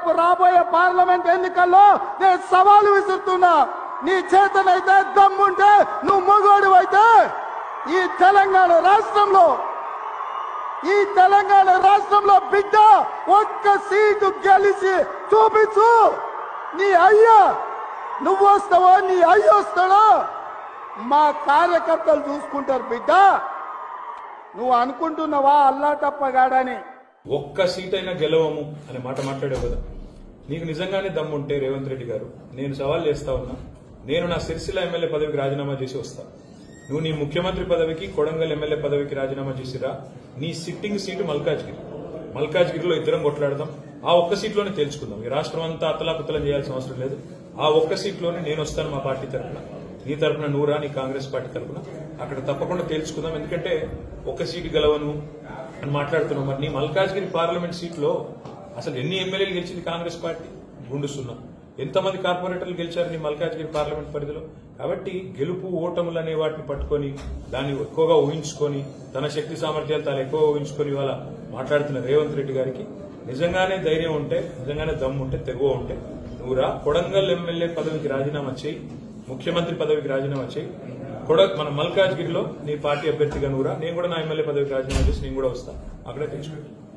రేపు రాబోయే పార్లమెంట్ ఎన్నికల్లో నేను సవాలు విసురుతున్నా నీ చేతనైతే దమ్ముంటే నువ్వు మగోడు అయితే ఈ తెలంగాణ రాష్ట్రంలో ఈ తెలంగాణ రాష్ట్రంలో బిడ్డ ఒక్క సీటు గెలిచి చూపించు నీ అయ్యా నువ్వు వస్తావా నీ అయ్య వస్తాడా మా కార్యకర్తలు చూసుకుంటారు బిడ్డ నువ్వు అనుకుంటున్నావా అల్లా తప్పగాడని ఒక్క సీట్ అయినా గెలవము అనే మాట మాట్లాడావు కదా నీకు నిజంగానే దమ్ముంటే రేవంత్ రెడ్డి గారు నేను సవాల్ చేస్తా ఉన్నా నేను నా సిరిసిల్ల ఎమ్మెల్యే పదవికి రాజీనామా చేసి వస్తా నువ్వు నీ ముఖ్యమంత్రి పదవికి కొడంగల్ ఎమ్మెల్యే పదవికి రాజీనామా చేసిరా నీ సిట్టింగ్ సీటు మల్కాజ్గిరి మల్కాజ్గిరిలో ఇద్దరం కొట్లాడదాం ఆ ఒక్క సీట్లోనే తేల్చుకుందాం ఈ రాష్ట్రం అంతా అతలాకుతలం చేయాల్సిన అవసరం లేదు ఆ ఒక్క సీట్లోనే నేను వస్తాను మా పార్టీ తరఫున నీ తరఫున నూరా నీ కాంగ్రెస్ పార్టీ తరఫున అక్కడ తప్పకుండా తేల్చుకుందాం ఎందుకంటే ఒక సీటు గెలవను అని మాట్లాడుతున్నాం మరి నీ మల్కాజ్గిరి పార్లమెంట్ సీట్లో అసలు ఎన్ని ఎమ్మెల్యేలు గెలిచింది కాంగ్రెస్ పార్టీ గుండు సున్నా ఎంతమంది కార్పొరేటర్లు గెలిచారు నీ మల్కాజ్గిరి పార్లమెంట్ పరిధిలో కాబట్టి గెలుపు ఓటములు అనే వాటిని పట్టుకొని దాన్ని ఎక్కువగా ఊహించుకొని తన శక్తి సామర్థ్యాలు తాను ఎక్కువ ఊహించుకొని ఇవాళ మాట్లాడుతున్న రేవంత్ రెడ్డి గారికి నిజంగానే ధైర్యం ఉంటే నిజంగానే దమ్ము ఉంటే తెగువ ఉంటే నువ్వు రా కొడంగల్ ఎమ్మెల్యే పదవికి రాజీనామా చేయి ముఖ్యమంత్రి పదవికి రాజీనామా చేయి కొడ మన మల్కాజ్గిరిలో నీ పార్టీ అభ్యర్థిగా నువ్వురా నేను కూడా నా ఎమ్మెల్యే పదవికి రాజీనామా చేసి నేను కూడా వస్తా అక్కడే తెచ్చుకో